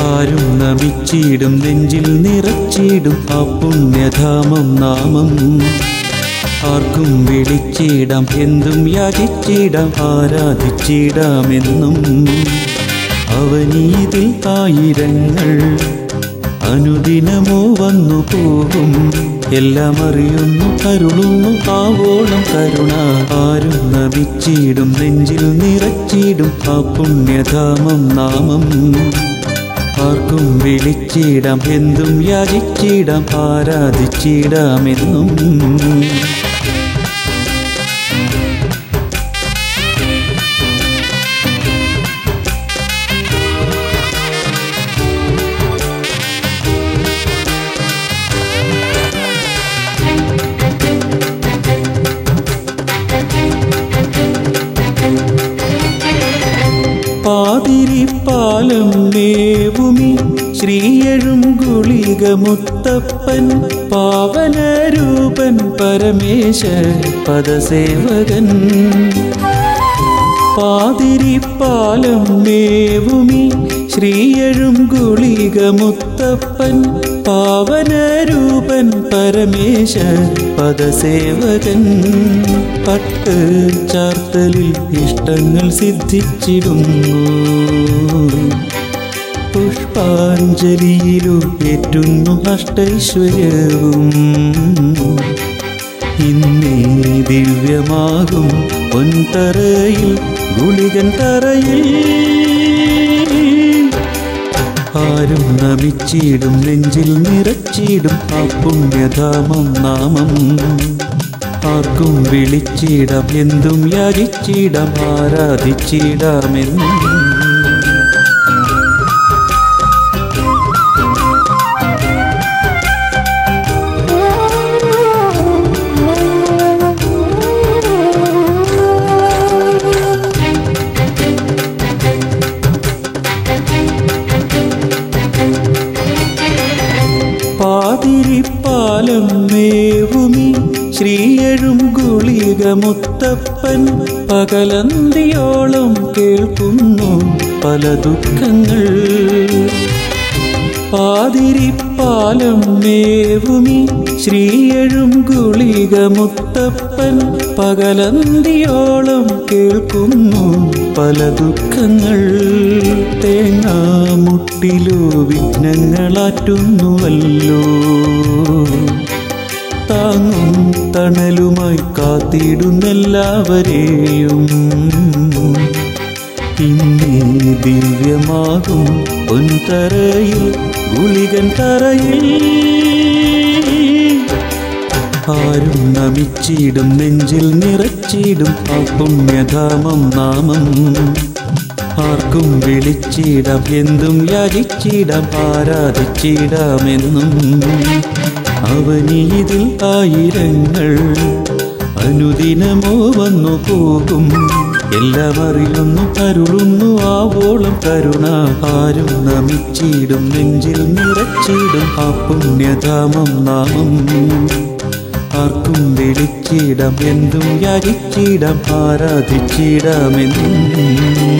ആരും നമിച്ചിടും നെഞ്ചിൽ നിറച്ചിടും ആ പുണ്യധാമം നാമം ആർക്കും വിളിച്ചിടാം എന്തും യാചിച്ചിടാം ആരാധിച്ചിടാമെന്നും അവനീതിൽ ആയിരങ്ങൾ അനുദിനമോ വന്നു പോകും എല്ലാം അറിയുന്നു കരുളുന്നു ആവോളം കരുണ ആരും നമിച്ചിടും നെഞ്ചിൽ നിറച്ചിടും ആ പുണ്യധാമം നാമം ആർക്കും വിളിച്ചിടാം എന്തും യാചിച്ചിടാം ആരാധിച്ചിടാമെന്നും പാതിരിപ്പാലം മേവുമി ശ്രീയഴും ഗുളിക മുത്തപ്പൻ പാവനരൂപൻ പരമേശ പദസേവകൻ പാതിരിപ്പാലം മേവുമി ശ്രീയഴും ഗുളിക മുത്തപ്പൻ പാവനരൂപൻ പരമേശ പദസേവകൻ പട്ട് ചാർത്തലിൽ ഇഷ്ടങ്ങൾ സിദ്ധിച്ചിടുന്നു പുഷ്പാഞ്ജലിയിലു ഏറ്റുന്നു അഷ്ടൈശ്വര്യവും ഇന്നീ ദിവ്യമാകും പൊൻതറയിൽ ഗുളികൻ തറയിൽ ആരും നമിച്ചിടും നെഞ്ചിൽ നിറച്ചിടും ആ പുണ്യധാമം നാമം ആർക്കും വിളിച്ചിടാം എന്തും യാചിച്ചിടാം ആരാധിച്ചിടാമെന്നും പാതിരിപ്പാലം മേവുമി ശ്രീയഴും ഗുളിക മുത്തപ്പൻ പകലന്തിയോളം കേൾക്കുന്നു പല ദുഃഖങ്ങൾ പാതിരിപ്പാലം മേവുമി ശ്രീയഴും ഗുളിക മുത്തപ്പൻ പകലന്തിയോളം കേൾക്കുന്നു പല ദുഃഖങ്ങൾ തേങ്ങാമുട്ടിലോ വിഘ്നങ്ങളാറ്റുന്നുവല്ലോ താങ്ങും തണലുമായി കാത്തിടുന്നെല്ലാവരെയും ഇന്നീ ദിവ്യമാകും പൊൻതറയിൽ ഗുളികൻ തറയിൽ ആരും നമിച്ചിടും നെഞ്ചിൽ നിറച്ചിടും ആ പുണ്യധാമം നാമം ആർക്കും വിളിച്ചിടാം എന്തും യാചിച്ചിടാം ആരാധിച്ചിടാമെന്നും അവനീതിൽ ആയിരങ്ങൾ അനുദിനമോ വന്നു പോകും എല്ലാം അറിയുന്നു കരുളുന്നു ആവോളം കരുണ ആരും നമിച്ചിടും നെഞ്ചിൽ നിറച്ചിടും ആ പുണ്യധാമം നാമം ആർക്കും വിളിച്ചിടാം എന്തും യാചിച്ചിടാം ആരാധിച്ചിടാമെന്നും